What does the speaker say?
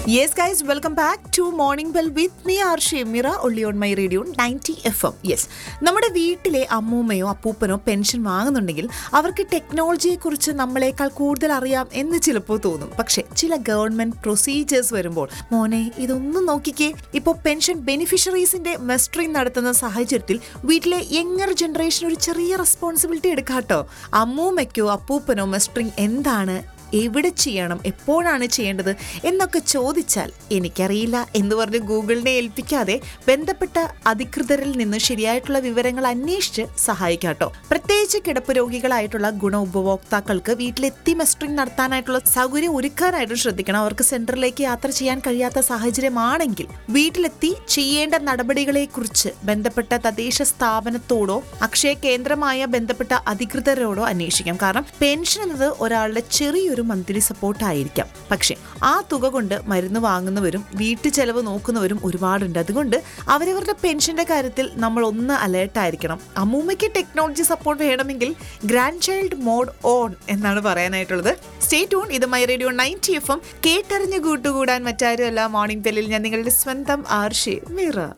yes guys welcome back to morning bell with me R Shemira only on my radio ninety F M yes നമ്മുടെ വീട്ടിലെ അമ്മൂമ്മയോ അപ്പൂപ്പനോ pension വാങ്ങുന്നുണ്ടെങ്കിൽ അവർക്ക് ടെക്നോളജിയെക്കുറിച്ച് നമ്മളെക്കാൾ കൂടുതൽ അറിയാം എന്ന് ചിലപ്പോൾ തോന്നും പക്ഷേ ചില ഗവൺമെന്റ് പ്രൊസീജിയേഴ്സ് വരുമ്പോൾ മോനെ ഇതൊന്നും നോക്കിക്കേ ഇപ്പോൾ പെൻഷൻ ബെനിഫിഷ്യറീസിന്റെ മെസ്റ്ററിംഗ് നടത്തുന്ന സാഹചര്യത്തിൽ വീട്ടിലെ യങ്ങർ ജനറേഷൻ ഒരു ചെറിയ റെസ്പോൺസിബിലിറ്റി എടുക്കാട്ടോ അമ്മൂമ്മയ്ക്കോ അപ്പൂപ്പനോ മെസ്റ്ററിംഗ് എന്താണ് എവിടെ ചെയ്യണം എപ്പോഴാണ് ചെയ്യേണ്ടത് എന്നൊക്കെ ചോദിച്ചാൽ എനിക്കറിയില്ല എന്ന് പറഞ്ഞ് ഗൂഗിളിനെ ഏൽപ്പിക്കാതെ ബന്ധപ്പെട്ട അധികൃതരിൽ നിന്ന് ശരിയായിട്ടുള്ള വിവരങ്ങൾ അന്വേഷിച്ച് സഹായിക്കാട്ടോ പ്രത്യേകിച്ച് കിടപ്പ് രോഗികളായിട്ടുള്ള ഗുണ ഉപഭോക്താക്കൾക്ക് വീട്ടിലെത്തി മെസ്റ്ററിംഗ് നടത്താനായിട്ടുള്ള സൗകര്യം ഒരുക്കാനായിട്ടും ശ്രദ്ധിക്കണം അവർക്ക് സെന്ററിലേക്ക് യാത്ര ചെയ്യാൻ കഴിയാത്ത സാഹചര്യമാണെങ്കിൽ വീട്ടിലെത്തി ചെയ്യേണ്ട നടപടികളെക്കുറിച്ച് ബന്ധപ്പെട്ട തദ്ദേശ സ്ഥാപനത്തോടോ അക്ഷയ കേന്ദ്രമായ ബന്ധപ്പെട്ട അധികൃതരോടോ അന്വേഷിക്കാം കാരണം പെൻഷൻ എന്നത് ഒരാളുടെ ചെറിയൊരു മന്ത്ലി സപ്പോർട്ട് ആയിരിക്കാം പക്ഷേ ആ തുക കൊണ്ട് മരുന്ന് വാങ്ങുന്നവരും വീട്ടു ചെലവ് നോക്കുന്നവരും ഒരുപാടുണ്ട് അതുകൊണ്ട് അവരവരുടെ പെൻഷന്റെ കാര്യത്തിൽ നമ്മൾ ഒന്ന് അലേർട്ട് ആയിരിക്കണം അമ്മൂമ്മയ്ക്ക് ടെക്നോളജി സപ്പോർട്ട് വേണമെങ്കിൽ ഗ്രാൻഡ് ചൈൽഡ് മോഡ് ഓൺ എന്നാണ് പറയാനായിട്ടുള്ളത് സ്റ്റേ ടൂൺ ഇത് my radio ninety F M കേട്ടറിഞ്ഞ് കൂട്ടുകൂടാൻ മറ്റാരുമല്ല മോർണിംഗ് ബെല്ലിൽ ഞാൻ നിങ്ങളുടെ സ്വന്തം ആർഷി മിറ